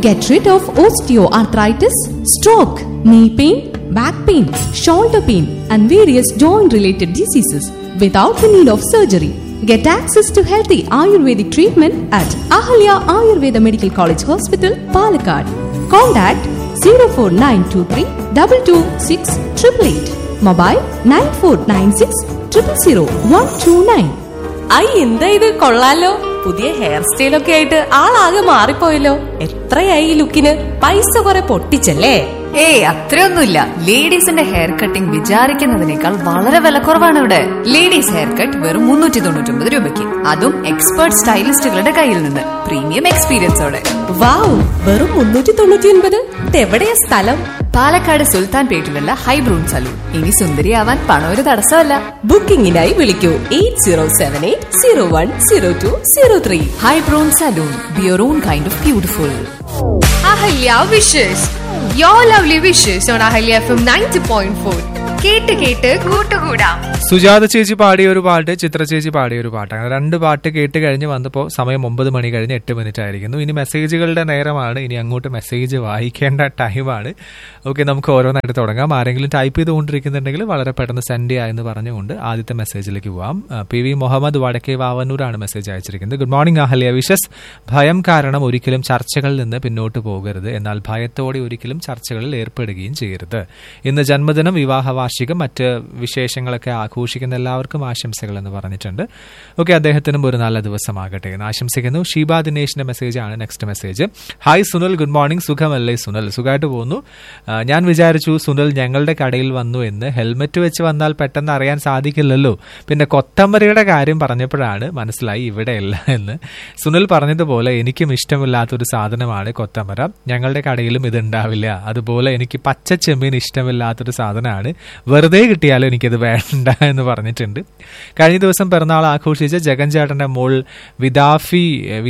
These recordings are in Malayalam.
Get rid of osteoarthritis, stroke, knee pain, back pain, shoulder pain, and various joint related diseases without the need of surgery. Get access to healthy Ayurvedic treatment at Ahalya Ayurveda Medical College Hospital, Palakkad. Contact 04923 226 888. Mobile 9496 000 129. ഐ എന്താ ഇത് കൊള്ളാലോ പുതിയ ഹെയർ സ്റ്റൈലൊക്കെ ആയിട്ട് ആളാകെ മാറിപ്പോയല്ലോ എത്രയായി ഈ ലുക്കിന് പൈസ കുറെ പൊട്ടിച്ചല്ലേ ഏയ് അത്രയൊന്നുമില്ല ലേഡീസിന്റെ ഹെയർ കട്ടിംഗ് വിചാരിക്കുന്നതിനേക്കാൾ വളരെ വിലക്കുറവാണ് ഇവിടെ ലേഡീസ് ഹെയർ കട്ട് വെറും മുന്നൂറ്റി തൊണ്ണൂറ്റി രൂപയ്ക്ക് അതും എക്സ്പേർട്ട് സ്റ്റൈലിസ്റ്റുകളുടെ കയ്യിൽ നിന്ന് പ്രീമിയം എക്സ്പീരിയൻസോടെ വാവ് വെറും മുന്നൂറ്റി തൊണ്ണൂറ്റി ഒൻപത് ഇതെവിടെയാ സ്ഥലം പാലക്കാട് സുൽത്താൻ പേട്ടിലുള്ള ഹൈബ്രൂൺ സലൂൺ ഇനി സുന്ദരിയാവാൻ പണം ഒരു തടസ്സമല്ല ബുക്കിംഗിനായി വിളിക്കൂ eight zero seven eight zero one zero two zero three ഹൈബ്രൂൺ salon be your own kind of beautiful Ahalya wishes your lovely wishes on Ahalya F M ninety point four കേട്ട് കേട്ട് കൂട്ടുകൂടാം സുജാത ചേച്ചി പാടിയ ഒരു പാട്ട് ചിത്ര ചേച്ചി പാടിയ ഒരു പാട്ട് അങ്ങനെ രണ്ട് പാട്ട് കേട്ട് കഴിഞ്ഞ് വന്നപ്പോൾ സമയം ഒമ്പത് മണി കഴിഞ്ഞ് എട്ട് മിനിറ്റ് ആയിരിക്കുന്നു ഇനി മെസ്സേജുകളുടെ നേരമാണ് ഇനി അങ്ങോട്ട് മെസ്സേജ് വായിക്കേണ്ട ടൈമാണ് ഓക്കെ നമുക്ക് ഓരോന്നായിട്ട് തുടങ്ങാം ആരെങ്കിലും ടൈപ്പ് ചെയ്തുകൊണ്ടിരിക്കുന്നുണ്ടെങ്കിൽ വളരെ പെട്ടെന്ന് സെൻഡ് ചെയ്യുക എന്ന് പറഞ്ഞുകൊണ്ട് ആദ്യത്തെ മെസ്സേജിലേക്ക് പോവാം ആ, പി വി മുഹമ്മദ് വടക്കേ വാവന്നൂരാണ് മെസ്സേജ് അയച്ചിരിക്കുന്നത് ഗുഡ് മോർണിംഗ് അഹല്യ വിഷസ് ഭയം കാരണം ഒരിക്കലും ചർച്ചകളിൽ നിന്ന് പിന്നോട്ട് പോകരുത് എന്നാൽ ഭയത്തോടെ ഒരിക്കലും ചർച്ചകളിൽ ഏർപ്പെടുകയും ചെയ്യരുത് ഇന്ന് ജന്മദിനം വിവാഹ വാർഷികം മറ്റ് വിശേഷങ്ങളൊക്കെ ആഘോഷിക്കുന്ന എല്ലാവർക്കും ആശംസകൾ എന്ന് പറഞ്ഞിട്ടുണ്ട് ഓക്കെ അദ്ദേഹത്തിനും ഒരു നല്ല ദിവസമാകട്ടെ എന്ന് ആശംസിക്കുന്നു ഷീബ ദിനേഷിന്റെ മെസ്സേജാണ് next message hi Sunil good morning സുഖമല്ലേ സുനിൽ സുഖമായിട്ട് പോകുന്നു ആ, ഞാൻ വിചാരിച്ചു സുനിൽ ഞങ്ങളുടെ കടയിൽ വന്നു എന്ന് ഹെൽമെറ്റ് വെച്ച് വന്നാൽ പെട്ടെന്ന് അറിയാൻ സാധിക്കില്ലല്ലോ പിന്നെ കൊത്തമ്പരിയുടെ കാര്യം പറഞ്ഞപ്പോഴാണ് മനസ്സിലായി ഇവിടെയല്ല എന്ന് സുനിൽ പറഞ്ഞതുപോലെ എനിക്കും ഇഷ്ടമില്ലാത്തൊരു സാധനമാണ് കൊത്തമര ഞങ്ങളുടെ കടയിലും ഇത് ഉണ്ടാവില്ല അതുപോലെ എനിക്ക് പച്ച ചെമ്മീൻ ഇഷ്ടമില്ലാത്തൊരു സാധനമാണ് വെറുതെ കിട്ടിയാലും എനിക്കത് വേണ്ട എന്ന് പറഞ്ഞിട്ടുണ്ട് കഴിഞ്ഞ ദിവസം പിറന്നാൾ ആഘോഷിച്ച ജഗൻ ചേട്ടന്റെ മോൾ വിദാഫി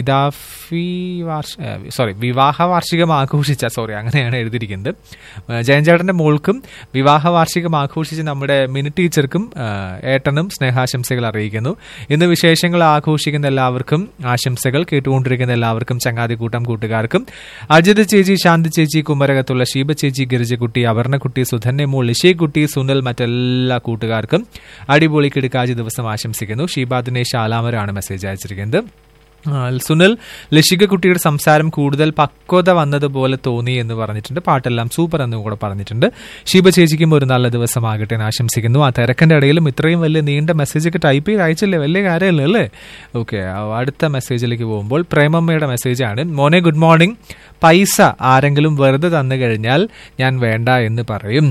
വിദാഫി വാർഷ സോറി വിവാഹ വാർഷികം ആഘോഷിച്ച സോറി അങ്ങനെയാണ് എഴുതിയിരിക്കുന്നത് ഏഹ് ജയൻ ചേട്ടന്റെ മോൾക്കും വിവാഹ വാർഷികം ആഘോഷിച്ച നമ്മുടെ മിനി ടീച്ചർക്കും ഏഹ് ഏട്ടനും സ്നേഹാശംസകൾ അറിയിക്കുന്നു ഇന്ന് വിശേഷങ്ങൾ ആഘോഷിക്കുന്ന എല്ലാവർക്കും ആശംസകൾ കേട്ടുകൊണ്ടിരിക്കുന്ന എല്ലാവർക്കും ചങ്ങാതി കൂട്ടം കൂട്ടുകാർക്കും അജിത് ചേച്ചി ശാന്തി ചേച്ചി കുമരകത്തുള്ള ഷീബ ചേച്ചി ഗിരിജക്കുട്ടി അവർണക്കുട്ടി സുധന്യ മോൾ ഇഷയ്ക്കുട്ടി സുനിൽ മറ്റെല്ലാ കൂട്ടുകാർക്കും അടിപൊളി കിടക്കാജി ദിവസം ആശംസിക്കുന്നു ഷീബ ദിനേശ് ആലാമരാണ് മെസ്സേജ് അയച്ചിരിക്കുന്നത് ആ, സുനിൽ ലഷിക കുട്ടിയുടെ സംസാരം കൂടുതൽ പക്വത വന്നതുപോലെ തോന്നി എന്ന് പറഞ്ഞിട്ടുണ്ട് പാട്ടെല്ലാം സൂപ്പർ എന്നും കൂടെ പറഞ്ഞിട്ടുണ്ട് ഷീബ ചേച്ചിക്കും ഒരു നല്ല ദിവസമാകട്ടെ എന്ന് ആശംസിക്കുന്നു ആ തിരക്കിന്റെ ഇടയിലും ഇത്രയും വലിയ നീണ്ട മെസ്സേജ് ഒക്കെ ടൈപ്പ് ചെയ്ത് അയച്ചില്ലേ വലിയ കാര്യമല്ലേ അല്ലേ ഓക്കെ അടുത്ത മെസ്സേജിലേക്ക് പോകുമ്പോൾ പ്രേമമ്മയുടെ മെസ്സേജാണ് മോനെ ഗുഡ് മോർണിംഗ് പൈസ ആരെങ്കിലും വെറുതെ തന്നു കഴിഞ്ഞാൽ ഞാൻ വേണ്ട എന്ന് പറയും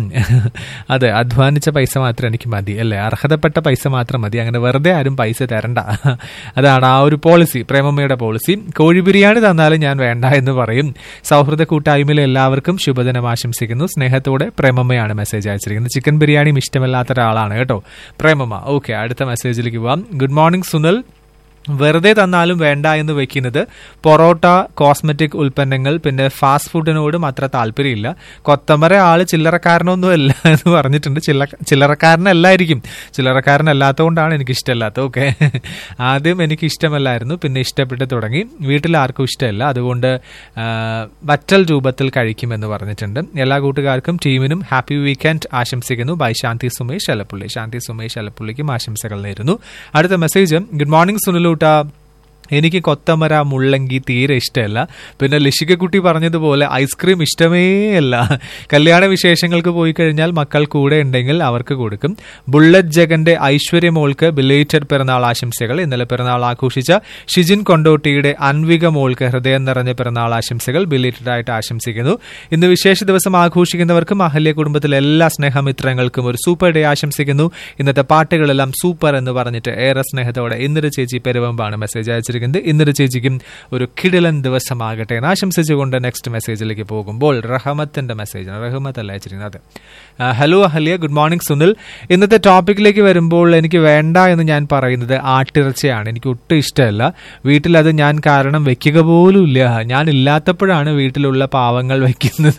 അതെ അധ്വാനിച്ച പൈസ മാത്രം എനിക്ക് മതി അല്ലേ അർഹതപ്പെട്ട പൈസ മാത്രം മതി അങ്ങനെ വെറുതെ ആരും പൈസ തരണ്ട അതാണ് ആ ഒരു പോളിസി പ്രേമമ്മയുടെ പോളിസി കോഴി ബിരിയാണി തന്നാലും ഞാൻ വേണ്ട എന്ന് പറയും സൗഹൃദ കൂട്ടായ്മയിലെ എല്ലാവർക്കും ശുഭദിനം ആശംസിക്കുന്നു സ്നേഹത്തോടെ പ്രേമമ്മയാണ് മെസ്സേജ് അയച്ചിരിക്കുന്നത് ചിക്കൻ ബിരിയാണിയും ഇഷ്ടമല്ലാത്ത ഒരാളാണ് കേട്ടോ പ്രേമമ്മ ഓക്കെ അടുത്ത മെസ്സേജിലേക്ക് പോവാം ഗുഡ് മോർണിംഗ് സുനിൽ വെറുതെ തന്നാലും വേണ്ട എന്ന് വെക്കുന്നത് പൊറോട്ട കോസ്മെറ്റിക് ഉൽപ്പന്നങ്ങൾ പിന്നെ ഫാസ്റ്റ് ഫുഡിനോടും അത്ര താല്പര്യമില്ല കൊത്തമര ആള് ചില്ലറക്കാരനൊന്നുമല്ല എന്ന് പറഞ്ഞിട്ടുണ്ട് ചില്ല ചില്ലറക്കാരനല്ലായിരിക്കും ചില്ലറക്കാരനല്ലാത്തതുകൊണ്ടാണ് എനിക്ക് ഇഷ്ടമല്ലാത്തത് ഓക്കെ ആദ്യം എനിക്ക് ഇഷ്ടമല്ലായിരുന്നു പിന്നെ ഇഷ്ടപ്പെട്ട് തുടങ്ങി വീട്ടിൽ ആർക്കും ഇഷ്ടമല്ല അതുകൊണ്ട് ആ, വറ്റൽ രൂപത്തിൽ കഴിക്കുമെന്ന് പറഞ്ഞിട്ടുണ്ട് എല്ലാ കൂട്ടുകാർക്കും ടീമിനും ഹാപ്പി വീക്കെൻഡ് ആശംസിക്കുന്നു ബൈ ശാന്തി സുമേഷ് അലപ്പുള്ളി ശാന്തി സുമേഷ് അലപ്പുള്ളിക്കും ആശംസകൾ നേരുന്നു അടുത്ത മെസ്സേജ് ഗുഡ് മോർണിംഗ് സുനിലൂട്ട എനിക്ക് കൊത്തമര മുള്ളങ്കി തീരെ ഇഷ്ടമല്ല പിന്നെ ലിഷികക്കുട്ടി പറഞ്ഞതുപോലെ ഐസ്ക്രീം ഇഷ്ടമേ അല്ല കല്യാണ വിശേഷങ്ങൾക്ക് പോയി കഴിഞ്ഞാൽ മക്കൾ കൂടെ ഉണ്ടെങ്കിൽ അവർക്ക് കൊടുക്കും ബുള്ളറ്റ് ജഗന്റെ ഐശ്വര്യമോൾക്ക് ബിലേറ്റഡ് പിറന്നാൾ ആശംസകൾ ഇന്നലെ പിറന്നാൾ ആഘോഷിച്ച ഷിജിൻ കൊണ്ടോട്ടിയുടെ അൻവിക മോൾക്ക് ഹൃദയം നിറഞ്ഞ പിറന്നാൾ ആശംസകൾ ബിലേറ്റഡ് ആയിട്ട് ആശംസിക്കുന്നു ഇന്ന് വിശേഷ ദിവസം ആഘോഷിക്കുന്നവർക്കും അഹല്യ കുടുംബത്തിലെ എല്ലാ സ്നേഹമിത്രങ്ങൾക്കും ഒരു സൂപ്പർ ഡേ ആശംസിക്കുന്നു ഇന്നത്തെ പാട്ടുകളെല്ലാം സൂപ്പർ എന്ന് പറഞ്ഞിട്ട് ഏറെ സ്നേഹത്തോടെ ഇന്നൊരു ചേച്ചി പെരുവമ്പാണ് മെസ്സേജ് അയച്ചിരിക്കുന്നത് ഇന്നൊരു ചേച്ചിക്കും ഒരു കിടിലൻ ദിവസമാകട്ടെ എന്ന് ആശംസിച്ചുകൊണ്ട് നെക്സ്റ്റ് മെസ്സേജിലേക്ക് പോകുമ്പോൾ റഹമത്തിന്റെ മെസ്സേജ് റഹമത്ത് അല്ല അയച്ചിരിക്കുന്നത് ആ, hello Ahalya good morning Sunil ഇന്നത്തെ ടോപ്പിക്കിലേക്ക് വരുമ്പോൾ എനിക്ക് വേണ്ട എന്ന് ഞാൻ പറയുന്നത് ആട്ടിറച്ചിയാണ് എനിക്ക് ഒട്ടും ഇഷ്ടമല്ല വീട്ടിൽ അത് ഞാൻ കാരണം വെക്കുക പോലും ഇല്ല ഞാൻ ഇല്ലാത്തപ്പോഴാണ് വീട്ടിലുള്ള പാവങ്ങൾ വെക്കുന്നത്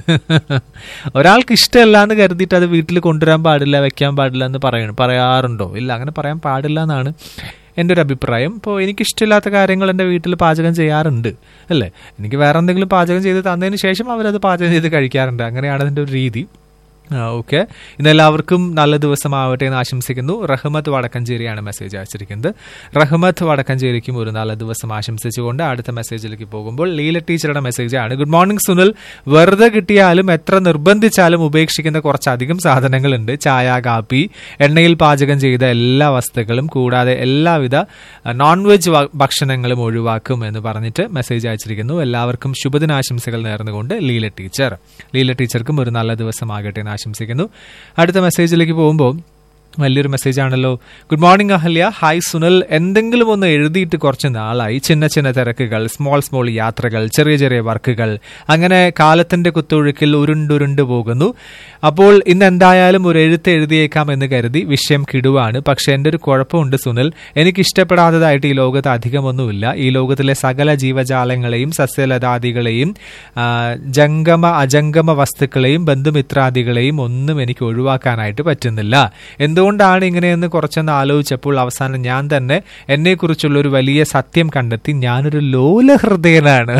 ഒരാൾക്ക് ഇഷ്ടമല്ല എന്ന് കരുതിയിട്ട് അത് വീട്ടിൽ കൊണ്ടുവരാൻ പാടില്ല വെക്കാൻ പാടില്ല എന്ന് പറയണം പറയാറുണ്ടോ ഇല്ല അങ്ങനെ പറയാൻ പാടില്ല എന്നാണ് എൻ്റെ ഒരു അഭിപ്രായം ഇപ്പോൾ എനിക്കിഷ്ടമില്ലാത്ത കാര്യങ്ങൾ എൻ്റെ വീട്ടിൽ പാചകം ചെയ്യാറുണ്ട് അല്ലേ എനിക്ക് വേറെ എന്തെങ്കിലും പാചകം ചെയ്ത് തന്നതിന് ശേഷം അവരത് പാചകം ചെയ്ത് കഴിക്കാറുണ്ട് അങ്ങനെയാണ് അതിൻ്റെ ഒരു രീതി ഓക്കെ ഇന്ന് എല്ലാവർക്കും നല്ല ദിവസമാവട്ടെ എന്ന് ആശംസിക്കുന്നു റഹ്മത്ത് വടക്കഞ്ചേരിയാണ് മെസ്സേജ് അയച്ചിരിക്കുന്നത് റഹ്മത്ത് വടക്കഞ്ചേരിക്കും ഒരു നല്ല ദിവസം ആശംസിച്ചുകൊണ്ട് അടുത്ത മെസ്സേജിലേക്ക് പോകുമ്പോൾ ലീല ടീച്ചറുടെ മെസ്സേജാണ് ഗുഡ് മോർണിംഗ് സുനിൽ വെറുതെ കിട്ടിയാലും എത്ര നിർബന്ധിച്ചാലും ഉപേക്ഷിക്കുന്ന കുറച്ചധികം സാധനങ്ങളുണ്ട് ചായ കാപ്പി എണ്ണയിൽ പാചകം ചെയ്ത എല്ലാ വസ്തുക്കളും കൂടാതെ എല്ലാവിധ നോൺ വെജ് ഭക്ഷണങ്ങളും ഒഴിവാക്കും എന്ന് പറഞ്ഞിട്ട് മെസ്സേജ് അയച്ചിരിക്കുന്നു എല്ലാവർക്കും ശുഭദിനാശംസകൾ നേർന്നുകൊണ്ട് ലീല ടീച്ചർ ലീല ടീച്ചർക്കും ഒരു നല്ല ദിവസമാകട്ടെ എന്ന് ആശംസിക്കുന്നു അടുത്ത മെസ്സേജിലേക്ക് പോകുമ്പോൾ വലിയൊരു മെസ്സേജ് ആണല്ലോ good morning Ahalya hi Sunil എന്തെങ്കിലും ഒന്ന് എഴുതിയിട്ട് കുറച്ച് നാളായി ചിന്ന ചിന്ന തിരക്കുകൾ സ്മോൾ സ്മോൾ യാത്രകൾ ചെറിയ ചെറിയ വർക്കുകൾ അങ്ങനെ കാലത്തിന്റെ കുത്തൊഴുക്കിൽ ഉരുണ്ടുരുണ്ടു പോകുന്നു അപ്പോൾ ഇന്ന് എന്തായാലും ഒരു എഴുത്ത് എഴുതിയേക്കാം എന്ന് കരുതി വിഷയം കിടുവാണ് പക്ഷെ എൻ്റെ ഒരു കുഴപ്പമുണ്ട് സുനിൽ എനിക്ക് ഇഷ്ടപ്പെടാത്തതായിട്ട് ഈ ലോകത്ത് അധികമൊന്നുമില്ല ഈ ലോകത്തിലെ സകല ജീവജാലങ്ങളെയും സസ്യലതാദികളെയും ആ, ജംഗമ അജംഗമ വസ്തുക്കളെയും ബന്ധുമിത്രാദികളെയും ഒന്നും എനിക്ക് ഒഴിവാക്കാനായിട്ട് പറ്റുന്നില്ല എന്തുകൊണ്ടാണ് ഇങ്ങനെയെന്ന് കുറച്ചൊന്ന് ആലോചിച്ചപ്പോൾ അവസാനം ഞാൻ തന്നെ എന്നെക്കുറിച്ചുള്ള ഒരു വലിയ സത്യം കണ്ടെത്തി ഞാനൊരു ലോലഹൃദയനാണ്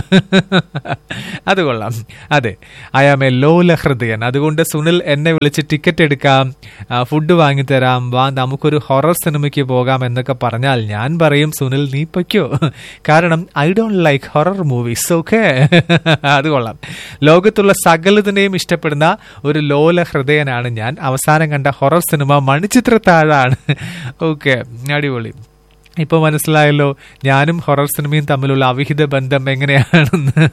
അത് കൊള്ളാം അതെ ഐ ആം എ ലോലഹൃദയൻ അതുകൊണ്ട് സുനിൽ എന്നെ വിളിച്ച് ടിക്കറ്റ് എടുക്കാം ആ, ഫുഡ് വാങ്ങിത്തരാം വാ നമുക്കൊരു ഹൊറർ സിനിമയ്ക്ക് പോകാം എന്നൊക്കെ പറഞ്ഞാൽ ഞാൻ പറയും സുനിൽ നീ പൊയ്ക്കോ കാരണം I don't like horror movies okay അത് കൊള്ളാം ലോകത്തുള്ള സകലതിനെയും ഇഷ്ടപ്പെടുന്ന ഒരു ലോല ഹൃദയനാണ് ഞാൻ അവസാനം കണ്ട ഹൊറർ സിനിമ മണിച്ചിത്രത്താഴാണ് ഓക്കെ അടിപൊളി ഇപ്പൊ മനസ്സിലായല്ലോ ഞാനും ഹൊറർ സിനിമയും തമ്മിലുള്ള അവിഹിത ബന്ധം എങ്ങനെയാണെന്ന്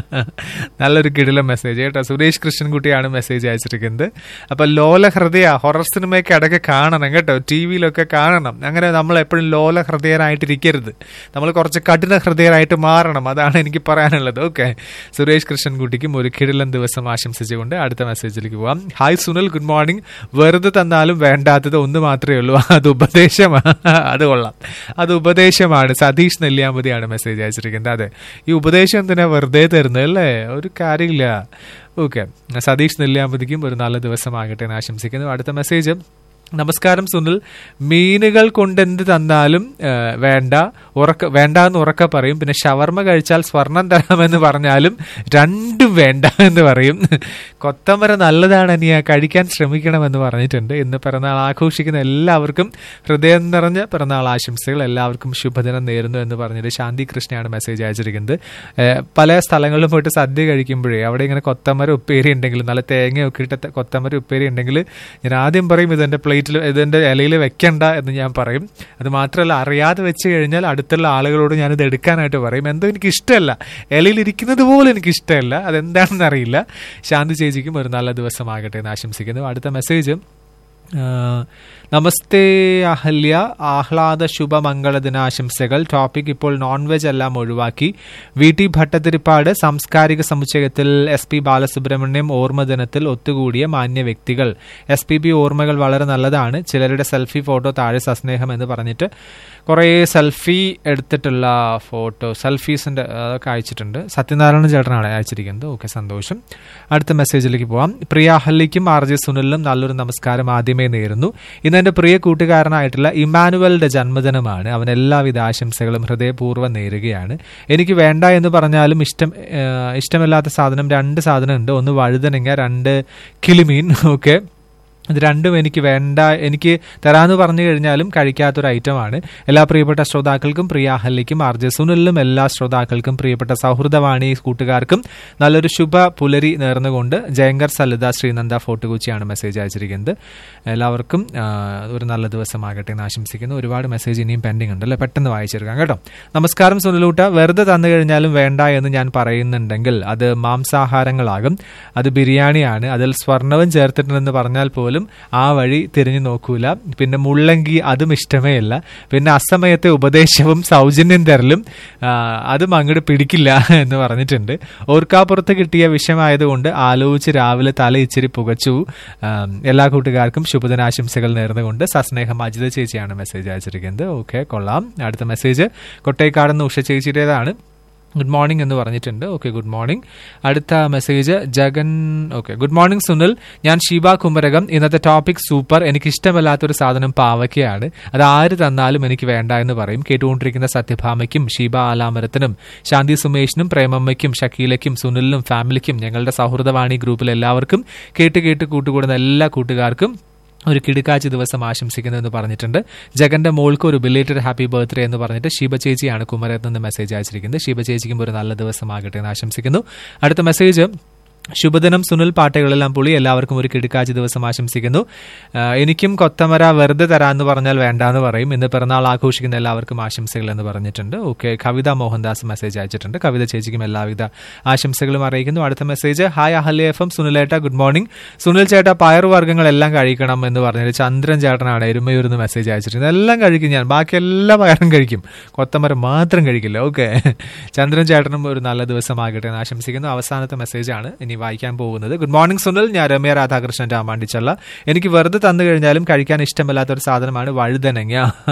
നല്ലൊരു കിടില മെസ്സേജ് കേട്ടോ സുരേഷ് കൃഷ്ണൻകുട്ടിയാണ് മെസ്സേജ് അയച്ചിരിക്കുന്നത് അപ്പൊ ലോല ഹൃദയ ഹൊറർ സിനിമയൊക്കെ ഇടയ്ക്ക് കാണണം കേട്ടോ ടി വിയിലൊക്കെ കാണണം അങ്ങനെ നമ്മൾ എപ്പോഴും ലോല ഹൃദയരായിട്ടിരിക്കരുത് നമ്മൾ കുറച്ച് കഠിന ഹൃദയരായിട്ട് മാറണം അതാണ് എനിക്ക് പറയാനുള്ളത് ഓക്കെ സുരേഷ് കൃഷ്ണൻകുട്ടിക്കും ഒരു കിടിലൻ ദിവസം ആശംസിച്ചുകൊണ്ട് അടുത്ത മെസ്സേജിലേക്ക് പോവാം ഹായ് സുനിൽ ഗുഡ് മോർണിംഗ് വെറുതെ തന്നാലും വേണ്ടാത്തത് ഒന്ന് മാത്രമേ ഉള്ളൂ അത് ഉപദേശമാണ് അത് കൊള്ളാം അത് ഉപദേശമാണ് സതീഷ് നെല്ലിയാമ്പതിയാണ് മെസ്സേജ് അയച്ചിരിക്കുന്നത് അതെ ഈ ഉപദേശം എന്തിനാ വെറുതെ തരുന്നത് അല്ലേ ഒരു കാര്യമില്ല ഓക്കെ സതീഷ് നെല്ലിയാമ്പതിക്കും ഒരു നല്ല ദിവസമാകട്ടെ എന്ന് ആശംസിക്കുന്നു അടുത്ത മെസ്സേജ് നമസ്കാരം സുനിൽ മീനുകൾ കൊണ്ട് എന്ത് തന്നാലും ആ, വേണ്ട ഉറക്ക വേണ്ട എന്ന് ഉറക്ക പറയും പിന്നെ ഷവർമ കഴിച്ചാൽ സ്വർണം തരാമെന്ന് പറഞ്ഞാലും രണ്ടും വേണ്ട എന്ന് പറയും കൊത്തമര നല്ലതാണ് അനിയ കഴിക്കാൻ ശ്രമിക്കണമെന്ന് പറഞ്ഞിട്ടുണ്ട് ഇന്ന് പിറന്നാൾ ആഘോഷിക്കുന്ന എല്ലാവർക്കും ഹൃദയം നിറഞ്ഞ പിറന്നാൾ ആശംസകൾ എല്ലാവർക്കും ശുഭദിനം നേരുന്നു എന്ന് പറഞ്ഞിട്ട് ശാന്തി കൃഷ്ണയാണ് മെസ്സേജ് അയച്ചിരിക്കുന്നത് ഏഹ് പല സ്ഥലങ്ങളിലും പോയിട്ട് സദ്യ കഴിക്കുമ്പോഴേ അവിടെ ഇങ്ങനെ കൊത്തമര ഉപ്പേരി ഉണ്ടെങ്കിൽ നല്ല തേങ്ങയൊക്കെ ഇട്ട ത- കൊത്തമര ഉപ്പേരി ഉണ്ടെങ്കിൽ ഞാൻ ആദ്യം പറയും ഇതെന്റെ പ്ലേറ്റിൽ ഇതെന്റെ ഇലയിൽ വെക്കണ്ട എന്ന് ഞാൻ പറയും അത് മാത്രമല്ല അറിയാതെ വെച്ച് കഴിഞ്ഞാൽ അടുത്തുള്ള ആളുകളോട് ഞാനിത് എടുക്കാനായിട്ട് പറയും എന്തോ എനിക്ക് ഇഷ്ടമല്ല ഇലയിൽ ഇരിക്കുന്നത് പോലും എനിക്ക് ഇഷ്ടമല്ല അതെന്താണെന്ന് അറിയില്ല ശാന്തി ചേച്ചിക്കും ഒരു നല്ല ദിവസമാകട്ടെ എന്ന് ആശംസിക്കുന്നു അടുത്ത മെസ്സേജ് ആ, നമസ്തേ അഹല്യ ആഹ്ലാദ ശുഭമംഗള ദിനാശംസകൾ ടോപ്പിക് ഇപ്പോൾ നോൺ വെജ് എല്ലാം ഒഴിവാക്കി വി ടി ഭട്ടതിരിപ്പാട് സാംസ്കാരിക സമുച്ചയത്തിൽ എസ് പി ബാലസുബ്രഹ്മണ്യം ഓർമ്മ ദിനത്തിൽ ഒത്തുകൂടിയ മാന്യ വ്യക്തികൾ എസ് പി ബി ഓർമ്മകൾ വളരെ നല്ലതാണ് ചിലരുടെ സെൽഫി ഫോട്ടോ താഴെ സസ്നേഹം എന്ന് പറഞ്ഞിട്ട് കുറേ സെൽഫി എടുത്തിട്ടുള്ള ഫോട്ടോ സെൽഫീസിന്റെ അതൊക്കെ അയച്ചിട്ടുണ്ട് സത്യനാരായണ ചേട്ടനാണ് അയച്ചിരിക്കുന്നത് ഓക്കെ സന്തോഷം അടുത്ത മെസ്സേജിലേക്ക് പോവാം പ്രിയ അഹല്ലിക്കും ആർ ജെ സുനിലിനും നല്ലൊരു നമസ്കാരം ആദ്യമേ നേരുന്നു ഇന്ന് എന്റെ പ്രിയ കൂട്ടുകാരനായിട്ടുള്ള ഇമാനുവലിന്റെ ജന്മദിനമാണ് അവൻ എല്ലാവിധ ആശംസകളും ഹൃദയപൂർവ്വം നേരുകയാണ് എനിക്ക് വേണ്ട എന്ന് പറഞ്ഞാലും ഇഷ്ടം ഏഹ്, ഇഷ്ടമില്ലാത്ത സാധനം രണ്ട് സാധനം ഉണ്ട് ഒന്ന് വഴുതനങ്ങ രണ്ട് കിളിമീൻ ഓക്കെ ഇത് രണ്ടും എനിക്ക് വേണ്ട എനിക്ക് തരാന്ന് പറഞ്ഞു കഴിഞ്ഞാലും കഴിക്കാത്തൊരു ഐറ്റമാണ് എല്ലാ പ്രിയപ്പെട്ട ശ്രോതാക്കൾക്കും പ്രിയ അഹല്യയ്ക്കും ആർ ജെ സുനിലിനും എല്ലാ ശ്രോതാക്കൾക്കും പ്രിയപ്പെട്ട സൗഹൃദവാണി കൂട്ടുകാർക്കും നല്ലൊരു ശുഭ പുലരി നേർന്നുകൊണ്ട് ജയങ്കർ സലിത ശ്രീനന്ദ ഫോർട്ടുകൊച്ചിയാണ് മെസ്സേജ് അയച്ചിരിക്കുന്നത് എല്ലാവർക്കും ആ, ഒരു നല്ല ദിവസമാകട്ടെ എന്ന് ആശംസിക്കുന്നു ഒരുപാട് മെസ്സേജ് ഇനിയും പെൻഡിങ് ഉണ്ട് അല്ലേ പെട്ടെന്ന് വായിച്ചെടുക്കാം കേട്ടോ നമസ്കാരം സുനിലൂട്ട വെറുതെ തന്നു കഴിഞ്ഞാലും വേണ്ട എന്ന് ഞാൻ പറയുന്നുണ്ടെങ്കിൽ അത് മാംസാഹാരങ്ങളാകും അത് ബിരിയാണിയാണ് അതിൽ സ്വർണവും ചേർത്തിട്ടുണ്ടെന്ന് പറഞ്ഞാൽ പോലും ആ വഴി തിരിഞ്ഞു നോക്കൂല പിന്നെ മുള്ളങ്കി അതും ഇഷ്ടമേ അല്ല പിന്നെ അസമയത്തെ ഉപദേശവും സൗജന്യം തരലും ആ, അതും അങ്ങോട്ട് പിടിക്കില്ല എന്ന് പറഞ്ഞിട്ടുണ്ട് ഓർക്കാപ്പുറത്ത് കിട്ടിയ വിഷമായതുകൊണ്ട് ആലോചിച്ച് രാവിലെ തല ഇച്ചിരി പുകച്ചു ആ, എല്ലാ കൂട്ടുകാർക്കും ശുഭദിനാശംസകൾ നേർന്നുകൊണ്ട് സസ്നേഹം അജിത ചേച്ചിയാണ് മെസ്സേജ് അയച്ചിരിക്കുന്നത് ഓക്കെ കൊള്ളാം അടുത്ത മെസ്സേജ് കൊട്ടേക്കാട് നിന്ന് ഉഷ ചേച്ചിയുടേതാണ് ഗുഡ് മോർണിംഗ് എന്ന് പറഞ്ഞിട്ടുണ്ട് ഓക്കെ ഗുഡ് മോർണിംഗ് അടുത്ത message Jagan okay good morning Sunil ഞാൻ ഷീബ കുമരകം ഇന്നത്തെ ടോപ്പിക് സൂപ്പർ എനിക്ക് ഇഷ്ടമല്ലാത്തൊരു സാധനം പാവയ്ക്കയാണ് അത് ആര് തന്നാലും എനിക്ക് വേണ്ട എന്ന് പറയും കേട്ടുകൊണ്ടിരിക്കുന്ന സത്യഭാമയ്ക്കും ഷീബ ആലാമരത്തിനും ശാന്തി സുമേഷിനും പ്രേമമ്മയ്ക്കും ഷക്കീലയ്ക്കും സുനിലിനും ഫാമിലിക്കും ഞങ്ങളുടെ സൗഹൃദവാണി ഗ്രൂപ്പിൽ എല്ലാവർക്കും കേട്ട് കേട്ട് കൂട്ടുകൂടുന്ന എല്ലാ കൂട്ടുകാർക്കും ഒരു കിടുക്കാച്ചി ദിവസം ആശംസിക്കുന്നു എന്ന് പറഞ്ഞിട്ടുണ്ട് ജഗന്റെ മോൾക്ക് ഒരു ബിലേറ്റഡ് ഹാപ്പി ബർത്ത്ഡേ എന്ന് പറഞ്ഞിട്ട് ശിവ ചേച്ചിയാണ് കുമരത്ത് നിന്ന് മെസ്സേജ് അയച്ചിരിക്കുന്നത് ശിവ ചേച്ചിക്കും ഒരു നല്ല ദിവസമാകട്ടെ എന്ന് ആശംസിക്കുന്നു അടുത്ത മെസ്സേജ് ശുഭദിനം സുനിൽ പാട്ടുകളെല്ലാം പുളി എല്ലാവർക്കും ഒരു കിടുക്കാച്ചി ദിവസം ആശംസിക്കുന്നു ആ, എനിക്കും കൊത്തമര വെറുതെ തരാന്ന് പറഞ്ഞാൽ വേണ്ടാന്ന് പറയും ഇന്ന് പിറന്നാൾ ആഘോഷിക്കുന്ന എല്ലാവർക്കും ആശംസകൾ എന്ന് പറഞ്ഞിട്ടുണ്ട് ഓക്കെ കവിത മോഹൻദാസ് മെസ്സേജ് അയച്ചിട്ടുണ്ട് കവിത ചേച്ചിക്കും എല്ലാവിധ ആശംസകളും അറിയിക്കുന്നു അടുത്ത message hi Ahalya F M സുനിലേട്ട ഗുഡ് മോർണിംഗ് സുനിൽ ചേട്ട പയറുവർഗ്ഗങ്ങളെല്ലാം കഴിക്കണം എന്ന് പറഞ്ഞിട്ട് ചന്ദ്രൻ ചേട്ടനാണ് എരുമയൂർന്ന് മെസ്സേജ് അയച്ചിട്ടുണ്ട് എല്ലാം കഴിക്കും ഞാൻ ബാക്കി എല്ലാ പയറും കഴിക്കും കൊത്തമരം മാത്രം കഴിക്കില്ല ഓക്കെ ചന്ദ്രൻ ചേട്ടനും ഒരു നല്ല ദിവസമാകട്ടെ എന്ന് ആശംസിക്കുന്നു അവസാനത്തെ മെസ്സേജാണ് ഇനി വായിക്കാൻ പോകുന്നത് ഗുഡ് മോർണിംഗ് സുനിൽ ഞാൻ രമ്യ രാധാകൃഷ്ണൻ രാമാണ്ടിച്ചല്ല എനിക്ക് വെറുതെ തന്നു കഴിഞ്ഞാലും കഴിക്കാൻ ഇഷ്ടമല്ലാത്ത ഒരു സാധനമാണ് വഴുതനങ്ങ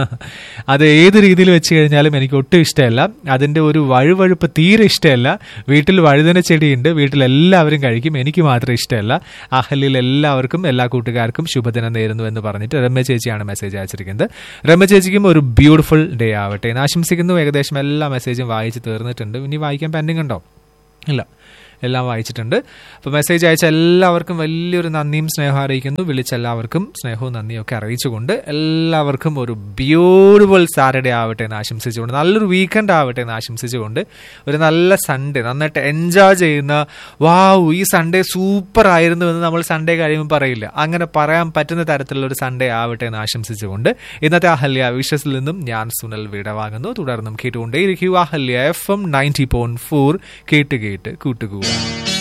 അത് ഏത് രീതിയിൽ വെച്ച് കഴിഞ്ഞാലും എനിക്ക് ഒട്ടും ഇഷ്ടമല്ല അതിന്റെ ഒരു വഴുവഴുപ്പ് തീരെ ഇഷ്ടമല്ല വീട്ടിൽ വഴുതന ചെടിയുണ്ട് വീട്ടിൽ എല്ലാവരും കഴിക്കും എനിക്ക് മാത്രം ഇഷ്ടമല്ല അഹലിൽ എല്ലാവർക്കും എല്ലാ കൂട്ടുകാർക്കും ശുഭദിനം നേരുന്നു എന്ന് പറഞ്ഞിട്ട് രമ്യ ചേച്ചിയാണ് മെസ്സേജ് അയച്ചിരിക്കുന്നത് രമ്യ ചേച്ചിക്കും ഒരു ബ്യൂട്ടിഫുൾ ഡേ ആവട്ടെ എന്ന് ആശംസിക്കുന്നു ഏകദേശം എല്ലാ മെസ്സേജും വായിച്ച് തീർന്നിട്ടുണ്ട് ഇനി വായിക്കാൻ പെൻഡിങ് ഉണ്ടോ ഇല്ല എല്ലാം വായിച്ചിട്ടുണ്ട് അപ്പോൾ മെസ്സേജ് അയച്ച എല്ലാവർക്കും വലിയൊരു നന്ദിയും സ്നേഹം അറിയിക്കുന്നു വിളിച്ച എല്ലാവർക്കും സ്നേഹവും നന്ദിയും ഒക്കെ അറിയിച്ചുകൊണ്ട് എല്ലാവർക്കും ഒരു ബ്യൂട്ടിഫുൾ സാറ്റർഡേ ആവട്ടെ എന്ന് ആശംസിച്ചുകൊണ്ട് നല്ലൊരു വീക്കെൻഡ് ആവട്ടെ എന്ന് ആശംസിച്ചുകൊണ്ട് ഒരു നല്ല സൺഡേ നന്നായിട്ട് എൻജോയ് ചെയ്യുന്ന വാവ് ഈ സൺഡേ സൂപ്പർ ആയിരുന്നു എന്ന് നമ്മൾ സൺഡേ കഴിയുമ്പോൾ പറയില്ല അങ്ങനെ പറയാൻ പറ്റുന്ന തരത്തിലുള്ള ഒരു സൺഡേ ആവട്ടെ എന്ന് ആശംസിച്ചുകൊണ്ട് ഇന്നത്തെ അഹല്യ വിഷസിൽ നിന്നും ഞാൻ സുനൽ വിടവാങ്ങുന്നു തുടർന്നും കേട്ടുകൊണ്ടേയിരിക്കുക Ahalya F M ninety point four കേട്ട് കേട്ട് കൂട്ടുകൂടാ